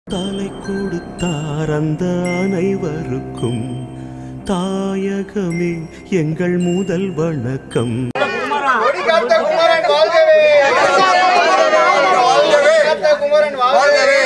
தலை கொடுத்தார் அந்த அனைவருக்கும் தாயகமே எங்கள் முதல் வணக்கம் கொடிகாத்த குமரன் வாழ்கவே கொடிகாத்த குமரன் வாழ்கவே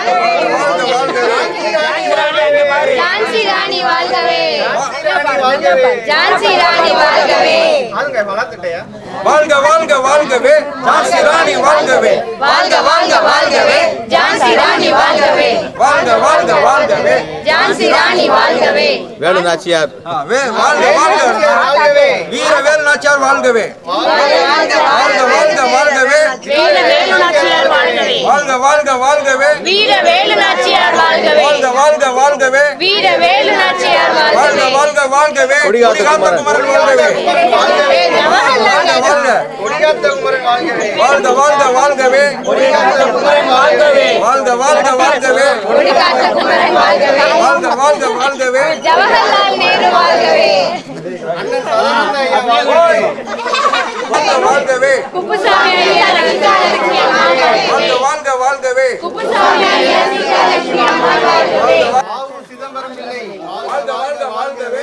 ஜான்சி ராணி வாழ்கவே ராணி வாழ்கவே ஜான்சி ராணி வாழ்கவே ஆளுங்க வளர்த்துட்டையா வாழ்க வாழ்க வாழ்கவே ஜான்சி ராணி வாழ்கவே வாழ்க வாழ்க வாழ்கவே ஜான்சி ராணி வாழ்கவே வாழ்க வாழ்க வாழ்கவே ஜான்சி ராணி வாழ்கவே வேலு நாச்சியார் ஆ, வே வாழ்க வாழ்க வாழ்கவே வீர வேலு நாச்சியார் வாழ்கவே வாழ்க வாழ்க வாழ்கவே வீர வேலு நாச்சியார் வாழ்கவே வாழ்க வாழ்க வாழ்கவே வீர வேலு நாச்சியார் வாழ்கவே வாழ்க வாழ்க வாழ்கவே வீர வேலு நாச்சியார் வாழ்க வாழ்கவே வாழ்க வாழ்கவே கொடிகாத்த கொடிகாத்த குமரன் வாழ்கவே வாழ்கவே ஜவஹர்லால் வாழ்க வாழ்க கொடிகாத்த குமரன் வாழ்கவே வாழ்க வாழ்க வாழ்கவே கொடிகாத்த குமரன் வாழ்கவே வாழ்க வாழ்க வாழ்கவே கொடிகாத்த குமரன் வாழ்கவே வாழ்க வாழ்க வாழ்கவே ஜவஹர்லால் நேரு வாழ்கவே சதானந்த ஐயா வாழ்கவே வாழ்க வாழ்கவே குப்புசாமி ஐயா சீதாலட்சுமி அம்மா வாழ்கவே வாழ்க வாழ்க வாழ்கவே குப்புசாமி ஐயா சீதாலட்சுமி அம்மா வாழ்கவே ஆவூர் சிதம்பரம் பிள்ளை வாழ்க வாழ்க வாழ்கவே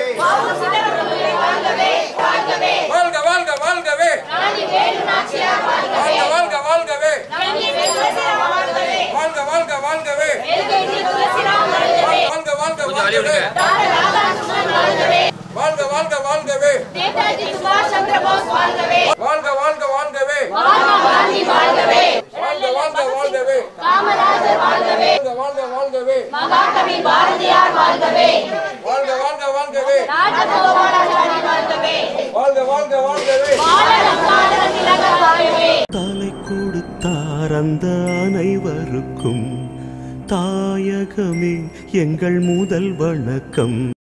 வாழ்க வாழ்க வாழ்கவே வாழ்க வாழ்க வாழ்கவே வாழ்க வாழ்க வாழ்கவே வாழ்க வாழ்க வாழ்கவே வாழ்க வாழ்க வாழ்கவே நேதாஜி சுபாஷ் சந்திர போஸ் வாழ்கவே வாழ்க வாழ்க வாழ்கவே மகாத்மா காந்தி வாழ்கவே வாழ்க வாழ்க வாழ்கவே காமராஜர் வாழ்கவே வாழ்க வாழ்க வாழ்கவே மகாகவி பாரதியார் வாழ்கவே வாழ்க வாழ்க வாழ்கவே ராஜகோபாலாச்சாரி வாழ்கவே வாழ்க வாழ்க வாழ்கவே பாலகங்காதர திலகர் வாழ்கவே தலை கொடுத்தார் அந்த அனைவருக்கும் தாயகமே எங்கள் முதல் வணக்கம்